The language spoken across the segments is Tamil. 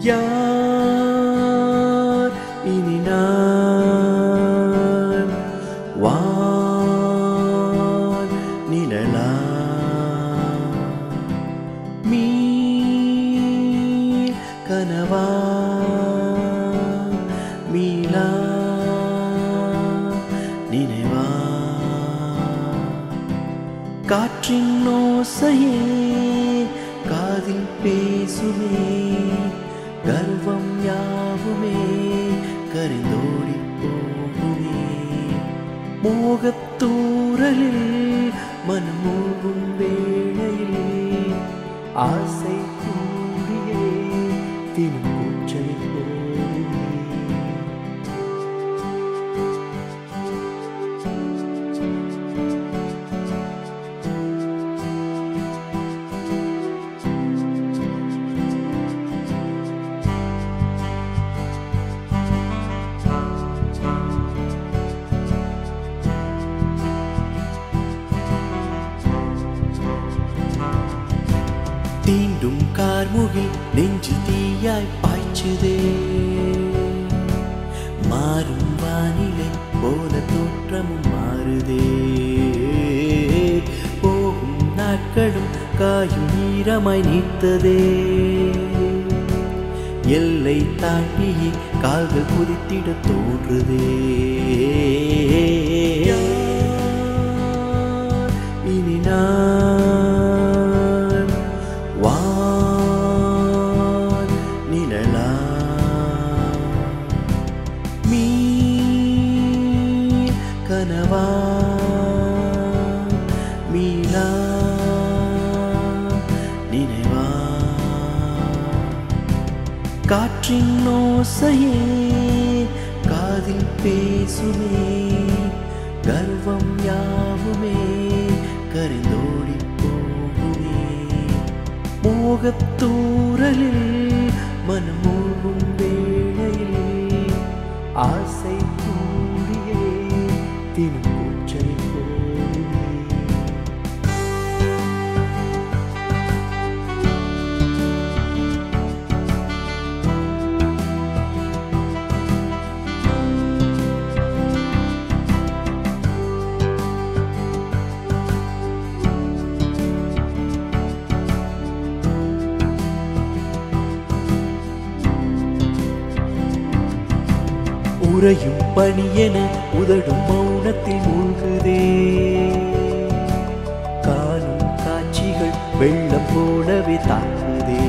யார் இனி நான் வான் நிழலா மீள் கனவா மீளா நினைவா காற்றின் ஓசையே காதில் பேசுமே கர்வம் யாவுமே கரைந்தோடி போகுமே மோகத்தூரலில் மனமோகும் வேளையில் ஆசை கூடியே தினம் கூச்சல் போகுமே தீண்டும் கார்முகில் நெஞ்சு தீயாய் பாய்ச்சுதே மாறும் வானிலை போல தோற்றமும் மாறுதே போகும் நாட்களும் காயும் ஈரமாய் நீத்ததே எல்லை தாண்டியே கால்கள் குதித்திட தோன்றுதே இனி நான் வான் நிழலா மீள் கனவா மீளா நினைவா காற்றின் ஓசையே காதில் பேசுமே கர்வம் யாவுமே கரைந்தோடி போகுமே மோகத்தூரலில் மனமோகும் வேளையில் ஆசை கூடியே தினம் கூச்சல் போகுமே உறையும் பணியென உதடும் மௌனத்தில் மூழ்குதே காணும் காட்சிகள் வெள்ளம் போலவே தாக்குதே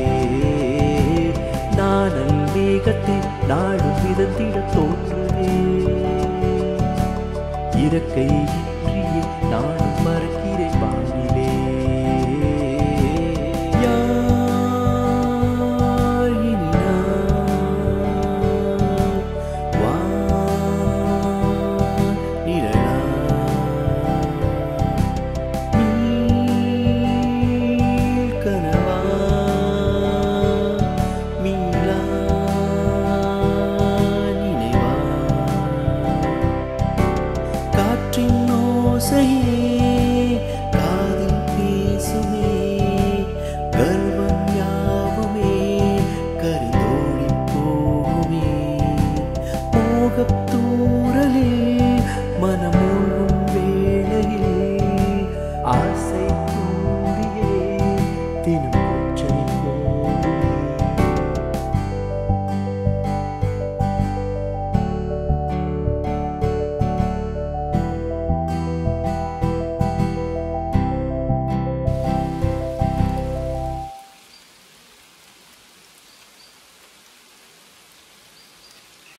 நானல் மேகத்தில் நாடும் மிதந்திட தோன்றுதே இறக்கை இன்றியே நானும் மறக்கிறேன் வானிலே யார் இனி நான்? வான் நிழலா? மீள் கனவா? மீளா நினைவா? காற்றின் ஓசையே காதில் பேசுமே கர்வம் யாவுமே கருதோடி போகுமே மோகத்தூரலில் மனமூழும் வேளையில் ஆசை